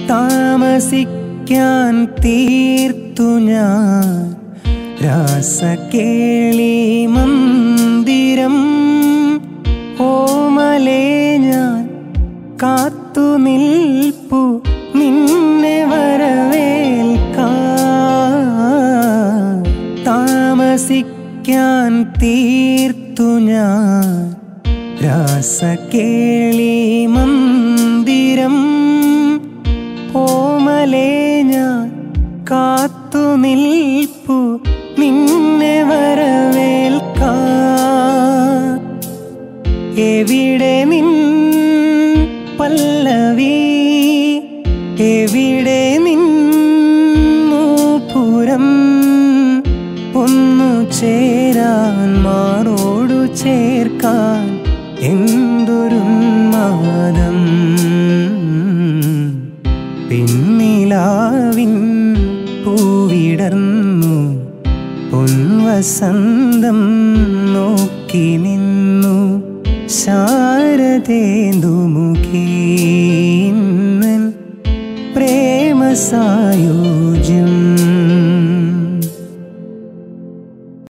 താമസിക്കാൻ തീർത്തു ഞാൻ രാസകേളി മന്ദിരം ഓമലേ ഞാൻ കാത്തു നിൽപ്പു നിന്നെ വരവേൽക്കാൻ താമസിക്കാൻ തീർത്തു ഞാൻ രാസകേളി മന്ദിരം ഓമലേ ഞാൻ കാത്തു നിൽപ്പു നിന്നെ വരവേൽക്കാൻ എവിടെ നിൻ പല്ലവി എവിടെ നിൻ മൂപ്പുരം ഒന്നു ചേരാൻ മാറോടു ചേർക്കാൻ എന്തൊരുന്മാദം പിന്നിലാവിൻ പൂവിടർന്നു പൊൻവസന്തം നോക്കി നിന്നു ശാരദേന്ദുമുഖീന്നൻ പ്രേമസായോജ്യം